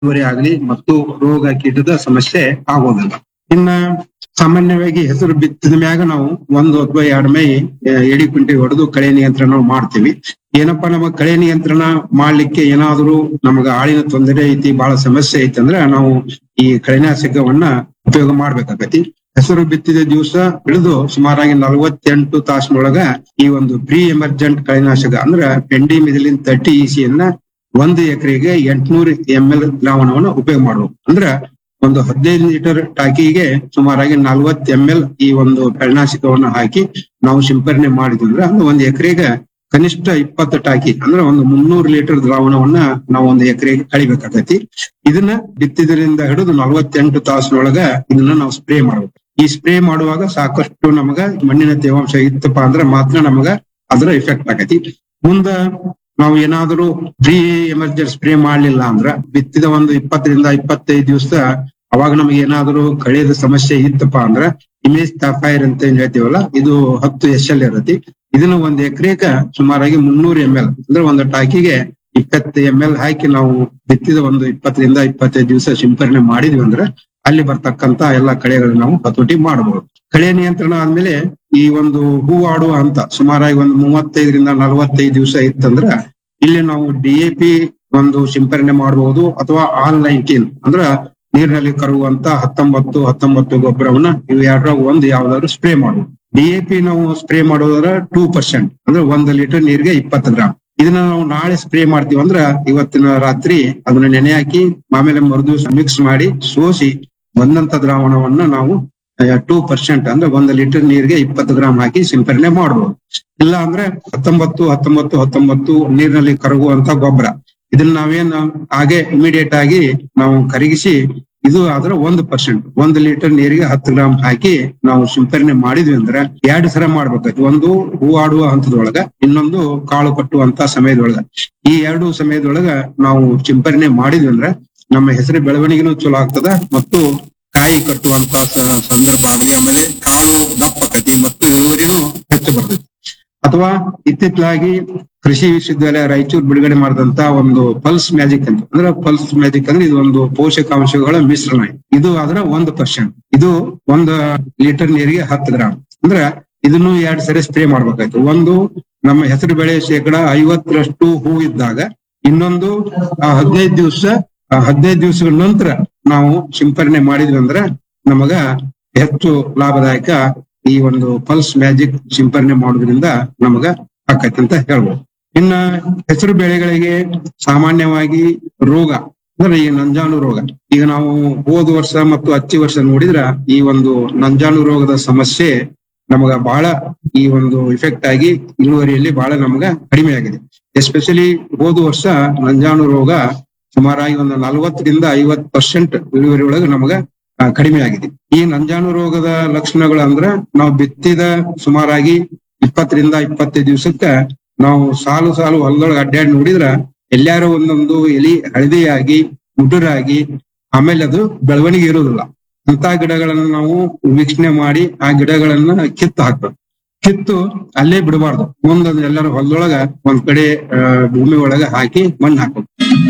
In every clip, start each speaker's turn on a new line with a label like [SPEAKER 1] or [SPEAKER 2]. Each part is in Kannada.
[SPEAKER 1] ಇಳುವರಿ ಆಗಲಿ ಮತ್ತು ರೋಗ ಕೀಟದ ಸಮಸ್ಯೆ ಆಗೋದಿಲ್ಲ ಇನ್ನ ಸಾಮಾನ್ಯವಾಗಿ ಹೆಸರು ಬಿತ್ತಿದ ಮ್ಯಾಗ ನಾವು ಒಂದು ಅಥವಾ ಎರಡು ಮೈ ಆ, ಎಡಿ ಕುಂಟಿ ಹೊಡೆದು ಕಳೆ ನಿಯಂತ್ರಣ ಮಾಡ್ತೀವಿ ಏನಪ್ಪಾ ನಮಗ್ ಕಳೆ ನಿಯಂತ್ರಣ ಮಾಡ್ಲಿಕ್ಕೆ ಏನಾದ್ರೂ ನಮಗ ಆಳಿನ ತೊಂದರೆ ಐತಿ ಬಹಳ ಸಮಸ್ಯೆ ಐತಿ ಅಂದ್ರ ನಾವು ಈ ಕಳೆನಾಶಕವನ್ನ ಉಪಯೋಗ ಮಾಡ್ಬೇಕಾಗತಿ ಹೆಸರು ಬಿತ್ತಿದ ದಿವಸ ಹಿಡಿದು ಸುಮಾರಾಗಿ ನಲವತ್ತೆಂಟು ತಾಸಿನೊಳಗ ಈ ಒಂದು ಪ್ರೀ ಎಮರ್ಜೆಂಟ್ ಕಳೆನಾಶಕ ಅಂದ್ರ ಪೆಂಡಿ ಮಿದಿಲಿನ್ ತರ್ಟಿ ಇಸಿಯನ್ನ ಒಂದು ಎಕರೆಗೆ ಎಂಟ್ನೂರು ಎಂ ಎಲ್ ದ್ರಾವಣವನ್ನ ಉಪಯೋಗ ಮಾಡಬೇಕು ಅಂದ್ರ ಒಂದು ಹದಿನೈದು ಲೀಟರ್ ಟಾಕಿಗೆ ಸುಮಾರಾಗಿ ನಲ್ವತ್ ಎಂ ಎಲ್ ಈ ಒಂದು ಕಳೆನಾಶಕವನ್ನ ಹಾಕಿ ನಾವು ಸಿಂಪರಣೆ ಮಾಡಿದ್ವಿ ಅಂದ್ರೆ ಅಂದ್ರೆ ಒಂದು ಎಕರೆಗೆ ಕನಿಷ್ಠ ಇಪ್ಪತ್ತು ಟಾಕಿ ಅಂದ್ರೆ ಒಂದು ಮುನ್ನೂರು ಲೀಟರ್ ದ್ರಾವಣವನ್ನ ನಾವು ಒಂದು ಎಕರೆಗೆ ಕಳಿಬೇಕಾಗತಿ ಇದನ್ನ ಬಿತ್ತಿದ್ರಿಂದ ಹಿಡಿದು ನಲವತ್ತೆಂಟು ತಾಸಿನೊಳಗ ಇದನ್ನ ನಾವು ಸ್ಪ್ರೇ ಮಾಡ್ಬೇಕು ಈ ಸ್ಪ್ರೇ ಮಾಡುವಾಗ ಸಾಕಷ್ಟು ನಮಗ ಮಣ್ಣಿನ ತೇವಾಂಶ ಇತ್ತಪ್ಪ ಅಂದ್ರೆ ಮಾತ್ರ ನಮಗ ಅದರ ಎಫೆಕ್ಟ್ ಆಗತಿ ಮುಂದ ನಾವು ಏನಾದರೂ ಪ್ರೀ ಎಮರ್ಜೆನ್ಸಿ ಸ್ಪ್ರೇ ಮಾಡ್ಲಿಲ್ಲ ಅಂದ್ರ ಬಿತ್ತಿದ ಒಂದು ಇಪ್ಪತ್ತರಿಂದ ಇಪ್ಪತ್ತೈದು ದಿವಸ ಅವಾಗ ನಮಗೆ ಏನಾದರೂ ಕಳೆದ ಸಮಸ್ಯೆ ಇತ್ತಪ್ಪ ಅಂದ್ರ ಇಮೇಜ್ ತಾಫೈರ್ ಅಂತ ಏನ್ ಹೇಳ್ತೀವಲ್ಲ ಇದು ಹತ್ತು ಎಸ್ ಎಲ್ ಇರತಿ ಇದನ್ನ ಒಂದ್ ಎಕರೆಗ ಸುಮಾರಾಗಿ ಮುನ್ನೂರು ಎಂ ಎಲ್ ಅಂದ್ರೆ ಒಂದು ಟಾಕಿಗೆ ಇಪ್ಪತ್ತು ಎಂ ಎಲ್ ಹಾಕಿ ನಾವು ಬಿತ್ತಿದ ಒಂದು ಇಪ್ಪತ್ತರಿಂದ ಇಪ್ಪತ್ತೈದು ದಿವಸ ಸಿಂಪರಣೆ ಮಾಡಿದ್ವಿ ಅಂದ್ರೆ ಅಲ್ಲಿ ಬರ್ತಕ್ಕಂತ ಎಲ್ಲಾ ಕಳೆಗಳನ್ನ ನಾವು ಹತೋಟಿ ಮಾಡಬಹುದು ಕಳೆ ನಿಯಂತ್ರಣ ಆದ್ಮೇಲೆ ಈ ಒಂದು ಹೂ ಆಡುವ ಹಂತ ಸುಮಾರಾಗಿ ಒಂದು ಮೂವತ್ತೈದರಿಂದ ನಲವತ್ತೈದು ದಿವಸ ಇತ್ತಂದ್ರ ಇಲ್ಲಿ ನಾವು ಡಿ ಎ ಪಿ ಒಂದು ಸಿಂಪರಣೆ ಮಾಡಬಹುದು ಅಥವಾ ಆಲ್ ನೈನ್ಟೀನ್ ಅಂದ್ರ ನೀರಿನಲ್ಲಿ ಕರುವಂತ ಹತ್ತೊಂಬತ್ತು ಹತ್ತೊಂಬತ್ತು ಗೊಬ್ಬರವನ್ನ ಇವು ಎರಡರಾಗ ಒಂದು ಯಾವ್ದಾದ್ರು ಸ್ಪ್ರೇ ಮಾಡುದು ಡಿ ಎ ಪಿ ನಾವು ಸ್ಪ್ರೇ ಮಾಡೋದ್ರ ಟೂ ಪರ್ಸೆಂಟ್ ಅಂದ್ರೆ ಒಂದು ಲೀಟರ್ ನೀರಿಗೆ ಇಪ್ಪತ್ತು ಗ್ರಾಮ್ ಇದನ್ನ ನಾವು ನಾಳೆ ಸ್ಪ್ರೇ ಮಾಡ್ತೀವಿ ಅಂದ್ರ ಇವತ್ತಿನ ರಾತ್ರಿ ಅದನ್ನ ನೆನೆ ಹಾಕಿ ಆಮೇಲೆ ಮರುದಿವಸ ಮಿಕ್ಸ್ ಮಾಡಿ ಸೋಸಿ ಬಂದಂತ ದ್ರಾವಣವನ್ನ ನಾವು ಟೂ ಪರ್ಸೆಂಟ್ ಅಂದ್ರೆ ಒಂದು ಲೀಟರ್ ನೀರಿಗೆ ಇಪ್ಪತ್ತು ಗ್ರಾಮ್ ಹಾಕಿ ಸಿಂಪರಣೆ ಮಾಡಬಹುದು ಇಲ್ಲ ಅಂದ್ರೆ ಹತ್ತೊಂಬತ್ತು ಹತ್ತೊಂಬತ್ತು ಹತ್ತೊಂಬತ್ತು ನೀರಿನಲ್ಲಿ ಕರಗುವಂತ ಗೊಬ್ಬರ ಇದನ್ನ ನಾವೇನ್ ಹಾಗೆ ಇಮಿಡಿಯೇಟ್ ಆಗಿ ನಾವು ಕರಗಿಸಿ ಇದು ಆದ್ರೆ ಒಂದು ಪರ್ಸೆಂಟ್ ಒಂದು ಲೀಟರ್ ನೀರಿಗೆ ಹತ್ತು ಗ್ರಾಮ್ ಹಾಕಿ ನಾವು ಸಿಂಪರಣೆ ಮಾಡಿದ್ವಿ ಅಂದ್ರೆ ಎರಡು ಸರ ಮಾಡ್ಬೇಕಾಯ್ತು ಒಂದು ಹೂ ಆಡುವ ಹಂತದೊಳಗ ಇನ್ನೊಂದು ಕಾಳು ಕಟ್ಟುವಂತ ಸಮಯದೊಳಗ ಈ ಎರಡು ಸಮಯದೊಳಗ ನಾವು ಸಿಂಪರಣೆ ಮಾಡಿದ್ವಿ ಅಂದ್ರೆ ನಮ್ಮ ಹೆಸರು ಬೆಳವಣಿಗೆನೂ ಚಲೋ ಆಗ್ತದ ಮತ್ತು ಕಾಯಿ ಕಟ್ಟುವಂತ ಸ- ಸಂದರ್ಭ ಆಗಲಿ ಆಮೇಲೆ ಕಾಳು ದಪ್ಪಕತಿ ಮತ್ತು ಇಳುವರಿನೂ ಹೆಚ್ಚು ಬರ್ತೈತಿ ಅಥವಾ ಇತ್ತಿತ್ತಲಾಗಿ ಕೃಷಿ ವಿಶ್ವವಿದ್ಯಾಲಯ ರಾಯಚೂರು ಬಿಡುಗಡೆ ಮಾಡಿದಂತ ಒಂದು ಪಲ್ಸ್ ಮ್ಯಾಜಿಕ್ ಅಂತ ಅಂದ್ರೆ ಪಲ್ಸ್ ಮ್ಯಾಜಿಕ್ ಅಂದ್ರೆ ಇದು ಒಂದು ಪೋಷಕಾಂಶಗಳ ಮಿಶ್ರಣ ಇದು ಆದ್ರ ಒಂದು ಪರ್ಸೆಂಟ್ ಇದು ಒಂದು ಲೀಟರ್ ನೀರಿಗೆ ಹತ್ತು ಗ್ರಾಮ್ ಅಂದ್ರೆ ಇದನ್ನು ಎರಡ್ ಸರಿ ಸ್ಪ್ರೇ ಮಾಡ್ಬೇಕಾಯ್ತು ಒಂದು ನಮ್ಮ ಹೆಸರು ಬೆಳೆ ಶೇಕಡ ಐವತ್ತರಷ್ಟು ಹೂ ಇದ್ದಾಗ ಇನ್ನೊಂದು ಆ ಹದಿನೈದು ದಿವಸ ಹದಿನೈದು ದಿವಸಗಳ ನಂತರ ನಾವು ಸಿಂಪರಣೆ ಮಾಡಿದ್ವಿ ಅಂದ್ರೆ ನಮಗ ಹೆಚ್ಚು ಲಾಭದಾಯಕ ಈ ಒಂದು ಪಲ್ಸ್ ಮ್ಯಾಜಿಕ್ ಸಿಂಪರಣೆ ಮಾಡೋದ್ರಿಂದ ನಮಗ ಆಕೈತಿ ಅಂತ ಹೇಳ್ಬೋದು ಇನ್ನ ಹೆಸರು ಬೆಳೆಗಳಿಗೆ ಸಾಮಾನ್ಯವಾಗಿ ರೋಗ ಅಂದ್ರೆ ಈ ನಂಜಾನು ರೋಗ ಈಗ ನಾವು ಹೋದ ವರ್ಷ ಮತ್ತು ಹಚ್ಚಿ ವರ್ಷ ನೋಡಿದ್ರ ಈ ಒಂದು ನಂಜಾನು ರೋಗದ ಸಮಸ್ಯೆ ನಮಗ ಬಹಳ ಈ ಒಂದು ಇಫೆಕ್ಟ್ ಆಗಿ ಇಳುವರಿಯಲ್ಲಿ ಬಹಳ ನಮಗ ಕಡಿಮೆ ಆಗಿದೆ ಎಸ್ಪೆಷಲಿ ಹೋದ ವರ್ಷ ನಂಜಾನು ರೋಗ ಸುಮಾರಾಗಿ ಒಂದು ನಲವತ್ತರಿಂದ ಐವತ್ ಪರ್ಸೆಂಟ್ ಇಳುವರಿ ಒಳಗೆ ನಮಗ ಆ, ಕಡಿಮೆ ಆಗಿದೆ ಈ ನಂಜಾನು ರೋಗದ ಲಕ್ಷಣಗಳು ಅಂದ್ರ ನಾವು ಬಿತ್ತಿದ ಸುಮಾರಾಗಿ ಇಪ್ಪತ್ತರಿಂದ ಇಪ್ಪತ್ತೈದು ದಿವಸಕ್ಕ ನಾವು ಸಾಲು ಸಾಲು ಹೊಲದೊಳಗೆ ಅಡ್ಡಾಡಿ ನೋಡಿದ್ರ ಎಲ್ಲಾರು ಒಂದೊಂದು ಎಲಿ ಹಳದಿಯಾಗಿ ಮುದುರಾಗಿ ಆಮೇಲೆ ಅದು ಬೆಳವಣಿಗೆ ಇರುವುದಿಲ್ಲ ಅಂತ ಗಿಡಗಳನ್ನ ನಾವು ವೀಕ್ಷಣೆ ಮಾಡಿ ಆ ಗಿಡಗಳನ್ನ ಕಿತ್ತು ಹಾಕ್ಬೇಕು ಕಿತ್ತು ಅಲ್ಲೇ ಬಿಡಬಾರ್ದು ಮುಂದೆ ಎಲ್ಲರೂ ಹೊಲದೊಳಗ ಒಂದ್ ಕಡೆ ಆ, ಭೂಮಿ ಒಳಗ ಹಾಕಿ ಮಣ್ಣು ಹಾಕ್ಬೇಕು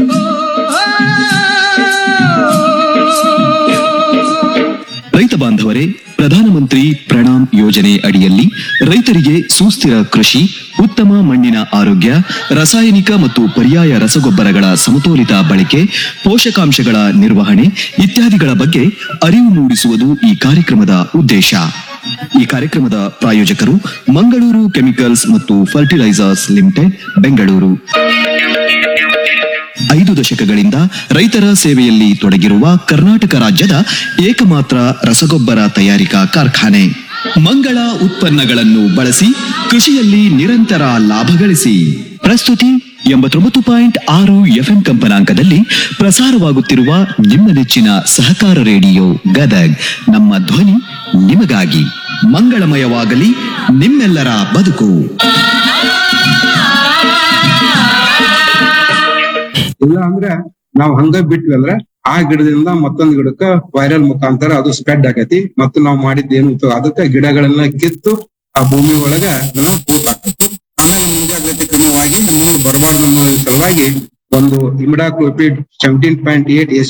[SPEAKER 2] ರೈತ ಬಾಂಧವರೇ ಪ್ರಧಾನಮಂತ್ರಿ ಪ್ರಣಾಮ್ ಯೋಜನೆ ಅಡಿಯಲ್ಲಿ ರೈತರಿಗೆ ಸುಸ್ಥಿರ ಕೃಷಿ ಉತ್ತಮ ಮಣ್ಣಿನ ಆರೋಗ್ಯ ರಾಸಾಯನಿಕ ಮತ್ತು ಪರ್ಯಾಯ ರಸಗೊಬ್ಬರಗಳ ಸಮತೋಲಿತ ಬಳಕೆ ಪೋಷಕಾಂಶಗಳ ನಿರ್ವಹಣೆ ಇತ್ಯಾದಿಗಳ ಬಗ್ಗೆ ಅರಿವು ಮೂಡಿಸುವುದು ಈ ಕಾರ್ಯಕ್ರಮದ ಉದ್ದೇಶ ಈ ಕಾರ್ಯಕ್ರಮದ ಪ್ರಾಯೋಜಕರು ಮಂಗಳೂರು ಕೆಮಿಕಲ್ಸ್ ಮತ್ತು ಫರ್ಟಿಲೈಸರ್ಸ್ ಲಿಮಿಟೆಡ್ ಬೆಂಗಳೂರು ಐದು ದಶಕಗಳಿಂದ ರೈತರ ಸೇವೆಯಲ್ಲಿ ತೊಡಗಿರುವ ಕರ್ನಾಟಕ ರಾಜ್ಯದ ಏಕಮಾತ್ರ ರಸಗೊಬ್ಬರ ತಯಾರಿಕಾ ಕಾರ್ಖಾನೆ ಮಂಗಳ ಉತ್ಪನ್ನಗಳನ್ನು ಬಳಸಿ ಕೃಷಿಯಲ್ಲಿ ನಿರಂತರ ಲಾಭ ಗಳಿಸಿ ಪ್ರಸ್ತುತಿ ಎಂಬತ್ತೊಂಬತ್ತು ಪಾಯಿಂಟ್ ಆರು ಎಫ್ಎಂ ಕಂಪನಾಂಕದಲ್ಲಿ ಪ್ರಸಾರವಾಗುತ್ತಿರುವ ನಿಮ್ಮ ನೆಚ್ಚಿನ ಸಹಕಾರ ರೇಡಿಯೋ ಗದಗ್ ನಮ್ಮ ಧ್ವನಿ ನಿಮಗಾಗಿ ಮಂಗಳಮಯವಾಗಲಿ ನಿಮ್ಮೆಲ್ಲರ ಬದುಕು
[SPEAKER 1] ಇಲ್ಲ ಅಂದ್ರೆ ನಾವು ಹಂಗ ಬಿಟ್ವಿ ಅಂದ್ರೆ ಆ ಗಿಡದಿಂದ ಮತ್ತೊಂದು ಗಿಡಕ್ಕ ವೈರಲ್ ಮುಖಾಂತರ ಅದು ಸ್ಪ್ರೆಡ್ ಆಗೈತಿ ಮತ್ತು ನಾವು ಮಾಡಿದ್ದು ಏನು ಉಪಯೋಗ ಅದಕ್ಕೆ ಗಿಡಗಳನ್ನ ಕಿತ್ತು ಆ ಭೂಮಿ ಒಳಗ ಅದನ್ನ ಪೋತ್ ಹಾಕ್ಬೇಕು ಆಮೇಲೆ ಮುಂಜಾಗ್ರತೆ ಕ್ರಮವಾಗಿ ನೀರು ಬರಬಾರ್ದು ಅನ್ನೋ ಸಲುವಾಗಿ ಒಂದು imidacloprid seventeen point eight S